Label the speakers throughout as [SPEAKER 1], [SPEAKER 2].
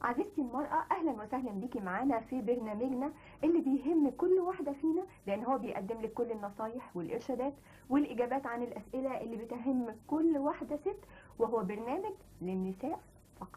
[SPEAKER 1] عزيزتي المرأة أهلا وسهلا بيكي معانا في برنامجنا اللي بيهم كل واحدة فينا لأن هو بيقدم لك كل النصايح والإرشادات والإجابات عن الأسئلة اللي بتهم كل واحدة ست وهو برنامج للنساء فقط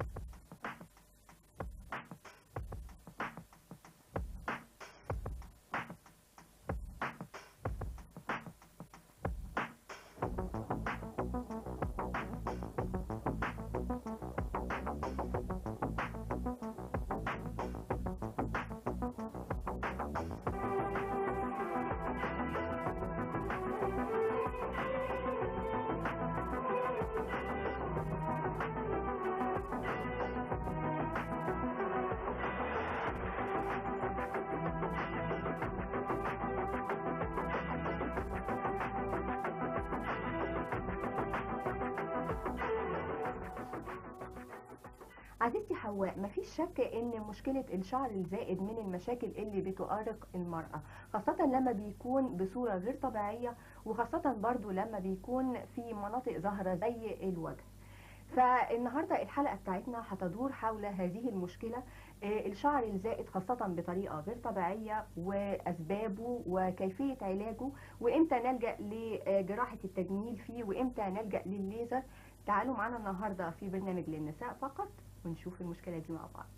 [SPEAKER 1] عزيزتي حواء مفيش شك ان مشكلة الشعر الزائد من المشاكل اللي بتؤرق المرأة خاصة لما بيكون بصورة غير طبيعية وخاصة برضو لما بيكون في مناطق ظاهرة زي الوجه فالنهاردة الحلقة بتاعتنا هتدور حول هذه المشكلة آه، الشعر الزائد خاصة بطريقة غير طبيعية وأسبابه وكيفية علاجه وإمتى نلجأ لجراحة التجميل فيه وإمتى نلجأ للليزر تعالوا معنا النهاردة في برنامج للنساء فقط ونشوف المشكلة دي مع بعض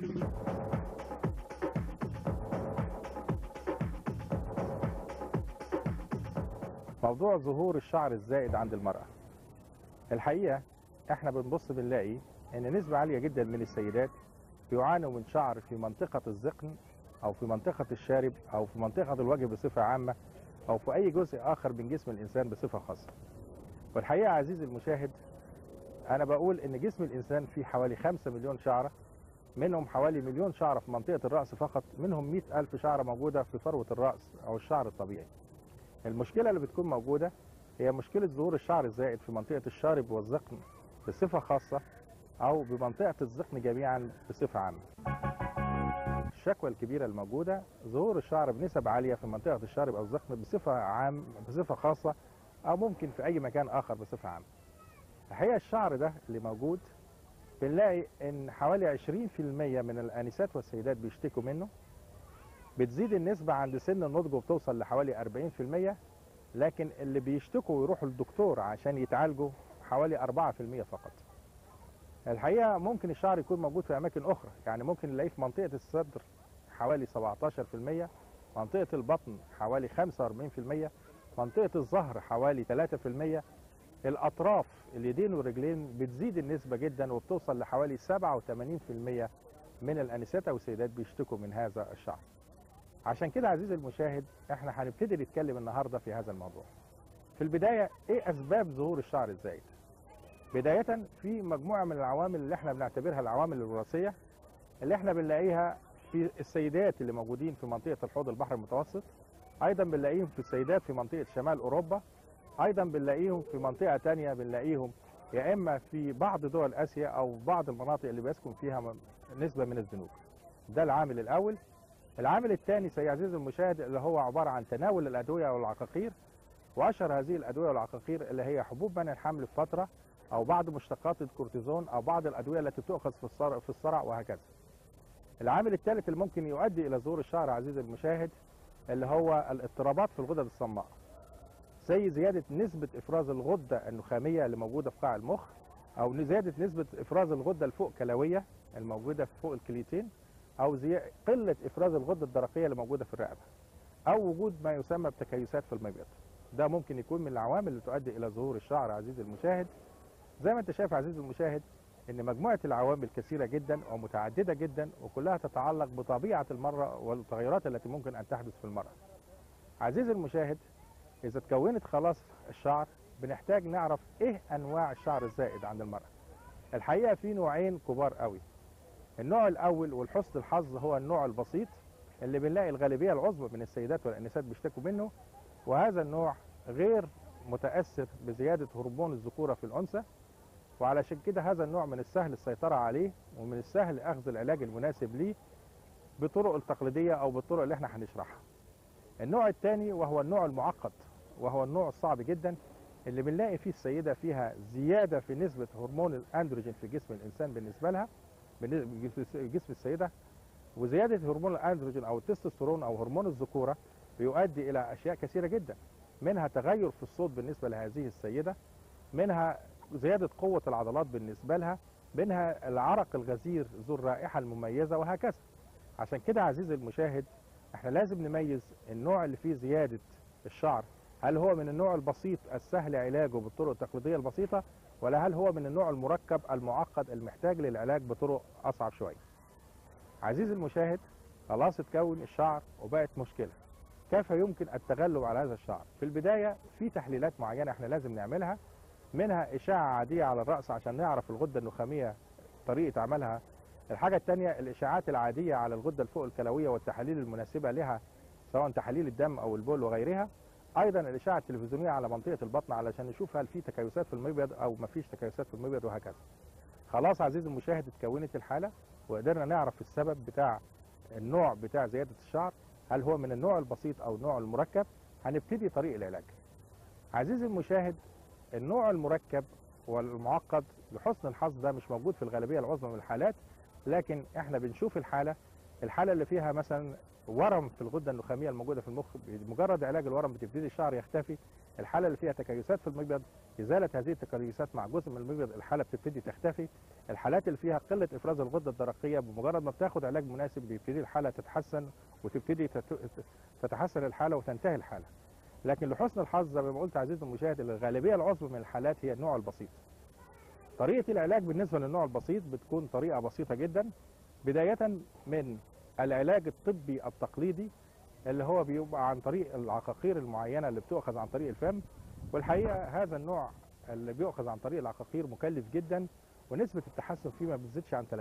[SPEAKER 2] موضوع ظهور الشعر الزائد عند المرأة الحقيقة احنا بنبص بنلاقي ان نسبة عالية جدا من السيدات بيعانوا من شعر في منطقة الذقن او في منطقة الشارب او في منطقة الوجه بصفة عامة او في اي جزء اخر من جسم الانسان بصفة خاصة والحقيقة عزيزي المشاهد انا بقول ان جسم الانسان فيه حوالي 5 مليون شعرة منهم حوالي مليون شعرة في منطقة الرأس فقط منهم 100 ألف شعرة موجودة في فروة الرأس أو الشعر الطبيعي المشكلة اللي بتكون موجودة هي مشكلة ظهور الشعر الزائد في منطقة الشارب والذقن بصفة خاصة أو بمنطقة الذقن جميعا بصفة عامة الشكوى الكبيرة الموجودة ظهور الشعر بنسب عالية في منطقة الشارب أو الذقن بصفة عام بصفة خاصة أو ممكن في أي مكان آخر بصفة عامة الحقيقة الشعر ده اللي موجود بنلاقي ان حوالي 20% من الانسات والسيدات بيشتكوا منه بتزيد النسبة عند سن النضج وبتوصل لحوالي 40% لكن اللي بيشتكوا ويروحوا للدكتور عشان يتعالجوا حوالي 4% فقط الحقيقة ممكن الشعر يكون موجود في أماكن أخرى يعني ممكن نلاقيه في منطقة الصدر حوالي 17% منطقة البطن حوالي 45% منطقة الظهر حوالي 3% الاطراف اليدين والرجلين بتزيد النسبه جدا وبتوصل لحوالي 87% من الانسات او السيدات بيشتكوا من هذا الشعر. عشان كده عزيزي المشاهد احنا هنبتدي نتكلم النهارده في هذا الموضوع. في البدايه ايه اسباب ظهور الشعر الزائد؟ بدايه في مجموعه من العوامل اللي احنا بنعتبرها العوامل الوراثيه اللي احنا بنلاقيها في السيدات اللي موجودين في منطقه الحوض البحر المتوسط ايضا بنلاقيهم في السيدات في منطقه شمال اوروبا ايضا بنلاقيهم في منطقه تانية بنلاقيهم يا اما في بعض دول اسيا او بعض المناطق اللي بيسكن فيها م- نسبه من الذنوب ده العامل الاول العامل الثاني سي عزيزي المشاهد اللي هو عباره عن تناول الادويه والعقاقير واشهر هذه الادويه والعقاقير اللي هي حبوب منع الحمل في فتره او بعض مشتقات الكورتيزون او بعض الادويه التي تؤخذ في الصرع في الصرع وهكذا العامل الثالث اللي ممكن يؤدي الى ظهور الشعر عزيزي المشاهد اللي هو الاضطرابات في الغدد الصماء زي زيادة نسبة إفراز الغدة النخامية اللي موجودة في قاع المخ أو زيادة نسبة إفراز الغدة الفوق كلوية الموجودة فوق الكليتين أو زي... قلة إفراز الغدة الدرقية اللي موجودة في الرقبة أو وجود ما يسمى بتكيسات في المبيض ده ممكن يكون من العوامل اللي تؤدي إلى ظهور الشعر عزيزي المشاهد زي ما أنت شايف عزيزي المشاهد إن مجموعة العوامل كثيرة جدا ومتعددة جدا وكلها تتعلق بطبيعة المرأة والتغيرات التي ممكن أن تحدث في المرأة عزيزي المشاهد إذا تكونت خلاص الشعر بنحتاج نعرف إيه أنواع الشعر الزائد عند المرأة. الحقيقة في نوعين كبار قوي. النوع الأول والحسن الحظ هو النوع البسيط اللي بنلاقي الغالبية العظمى من السيدات والأنسات بيشتكوا منه وهذا النوع غير متأثر بزيادة هرمون الذكورة في الأنثى وعلشان كده هذا النوع من السهل السيطرة عليه ومن السهل أخذ العلاج المناسب ليه بطرق التقليدية أو بالطرق اللي احنا هنشرحها. النوع الثاني وهو النوع المعقد وهو النوع الصعب جدا اللي بنلاقي فيه السيدة فيها زيادة في نسبة هرمون الأندروجين في جسم الإنسان بالنسبة لها بالنسبة في جسم السيده وزياده هرمون الاندروجين او التستوستيرون او هرمون الذكوره بيؤدي الى اشياء كثيره جدا منها تغير في الصوت بالنسبه لهذه السيده منها زياده قوه العضلات بالنسبه لها منها العرق الغزير ذو الرائحه المميزه وهكذا عشان كده عزيزي المشاهد احنا لازم نميز النوع اللي فيه زياده الشعر هل هو من النوع البسيط السهل علاجه بالطرق التقليديه البسيطه ولا هل هو من النوع المركب المعقد المحتاج للعلاج بطرق اصعب شويه عزيزي المشاهد خلاص اتكون الشعر وبقت مشكله كيف يمكن التغلب على هذا الشعر في البدايه في تحليلات معينه احنا لازم نعملها منها اشعه عاديه على الراس عشان نعرف الغده النخاميه طريقه عملها الحاجه الثانيه الاشاعات العاديه على الغده الفوق الكلويه والتحاليل المناسبه لها سواء تحاليل الدم او البول وغيرها ايضا الاشعه التلفزيونيه على منطقه البطن علشان نشوف هل في تكيسات في المبيض او ما فيش تكيسات في المبيض وهكذا خلاص عزيزي المشاهد اتكونت الحاله وقدرنا نعرف السبب بتاع النوع بتاع زياده الشعر هل هو من النوع البسيط او النوع المركب هنبتدي طريق العلاج عزيزي المشاهد النوع المركب والمعقد لحسن الحظ ده مش موجود في الغالبيه العظمى من الحالات لكن احنا بنشوف الحاله الحاله اللي فيها مثلا ورم في الغده النخاميه الموجوده في المخ بمجرد علاج الورم بتبتدي الشعر يختفي الحاله اللي فيها تكيسات في المبيض ازاله هذه التكيسات مع جزء من المبيض الحاله بتبتدي تختفي الحالات اللي فيها قله افراز الغده الدرقيه بمجرد ما بتاخد علاج مناسب بيبتدي الحاله تتحسن وتبتدي تتحسن الحاله وتنتهي الحاله لكن لحسن الحظ زي ما قلت عزيزي المشاهد الغالبيه العظمى من الحالات هي النوع البسيط طريقه العلاج بالنسبه للنوع البسيط بتكون طريقه بسيطه جدا بدايه من العلاج الطبي التقليدي اللي هو بيبقى عن طريق العقاقير المعينه اللي بتؤخذ عن طريق الفم والحقيقه هذا النوع اللي بيؤخذ عن طريق العقاقير مكلف جدا ونسبه التحسن فيه ما بتزيدش عن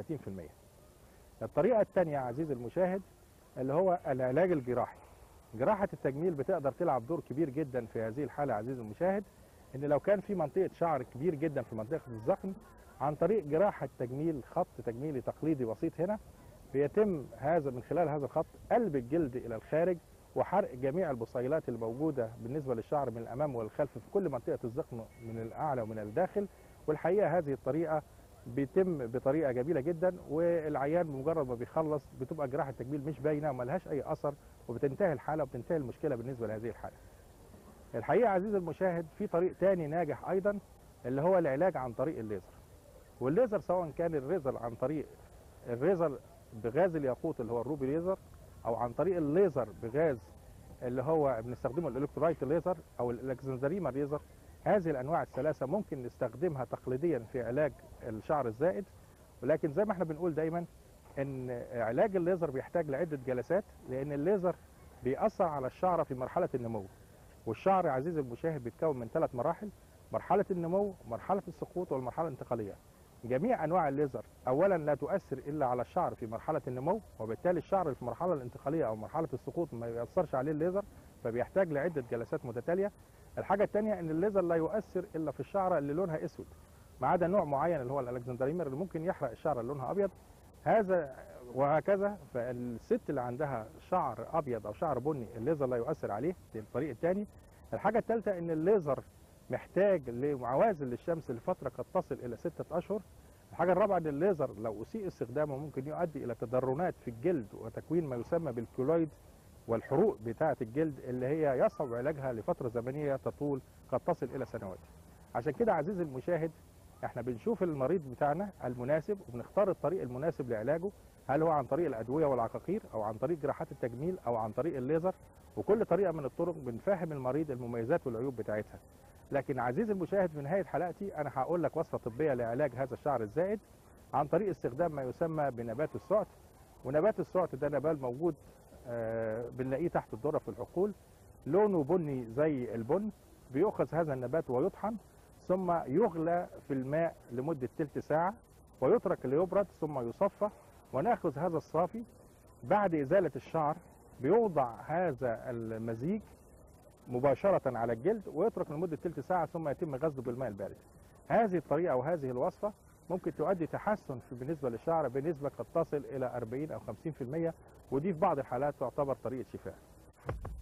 [SPEAKER 2] 30% الطريقه الثانيه عزيزي المشاهد اللي هو العلاج الجراحي جراحه التجميل بتقدر تلعب دور كبير جدا في هذه الحاله عزيزي المشاهد ان لو كان في منطقه شعر كبير جدا في منطقه الزخم عن طريق جراحه تجميل خط تجميلي تقليدي بسيط هنا بيتم هذا من خلال هذا الخط قلب الجلد الى الخارج وحرق جميع البصيلات الموجوده بالنسبه للشعر من الامام والخلف في كل منطقه الزخم من الاعلى ومن الداخل والحقيقه هذه الطريقه بيتم بطريقه جميله جدا والعيان بمجرد ما بيخلص بتبقى جراحه التجميل مش باينه وما لهاش اي اثر وبتنتهي الحاله وبتنتهي المشكله بالنسبه لهذه الحاله. الحقيقه عزيزي المشاهد في طريق تاني ناجح ايضا اللي هو العلاج عن طريق الليزر. والليزر سواء كان الريزر عن طريق الريزر بغاز الياقوت اللي هو الروبي ليزر او عن طريق الليزر بغاز اللي هو بنستخدمه الالكترولايت ليزر او الالكسندريما ليزر هذه الانواع الثلاثه ممكن نستخدمها تقليديا في علاج الشعر الزائد ولكن زي ما احنا بنقول دايما ان علاج الليزر بيحتاج لعده جلسات لان الليزر بيأثر على الشعر في مرحله النمو والشعر عزيزي المشاهد بيتكون من ثلاث مراحل مرحله النمو مرحله السقوط والمرحله الانتقاليه جميع انواع الليزر اولا لا تؤثر الا على الشعر في مرحله النمو وبالتالي الشعر في المرحله الانتقاليه او مرحله السقوط ما ياثرش عليه الليزر فبيحتاج لعده جلسات متتاليه الحاجه الثانيه ان الليزر لا يؤثر الا في الشعره اللي لونها اسود ما عدا نوع معين اللي هو الالكسندريمر اللي ممكن يحرق الشعر اللي لونها ابيض هذا وهكذا فالست اللي عندها شعر ابيض او شعر بني الليزر لا يؤثر عليه دي الطريق الثاني الحاجه الثالثه ان الليزر محتاج لعوازل للشمس لفتره قد تصل الى ستة اشهر الحاجه الرابعه ان الليزر لو اسيء استخدامه ممكن يؤدي الى تضررات في الجلد وتكوين ما يسمى بالكولويد والحروق بتاعه الجلد اللي هي يصعب علاجها لفتره زمنيه تطول قد تصل الى سنوات عشان كده عزيزي المشاهد احنا بنشوف المريض بتاعنا المناسب وبنختار الطريق المناسب لعلاجه هل هو عن طريق الادويه والعقاقير او عن طريق جراحات التجميل او عن طريق الليزر وكل طريقه من الطرق بنفهم المريض المميزات والعيوب بتاعتها لكن عزيزي المشاهد في نهايه حلقتي انا هقول لك وصفه طبيه لعلاج هذا الشعر الزائد عن طريق استخدام ما يسمى بنبات السعت ونبات السعت ده نبات موجود آه بنلاقيه تحت الذره في الحقول لونه بني زي البن بيؤخذ هذا النبات ويطحن ثم يغلى في الماء لمده ثلث ساعه ويترك ليبرد ثم يصفى وناخذ هذا الصافي بعد ازاله الشعر بيوضع هذا المزيج مباشرة على الجلد ويترك لمدة تلت ساعة ثم يتم غسله بالماء البارد. هذه الطريقة أو هذه الوصفة ممكن تؤدي تحسن في بالنسبة للشعر بنسبة قد تصل إلى 40 أو 50% ودي في بعض الحالات تعتبر طريقة شفاء.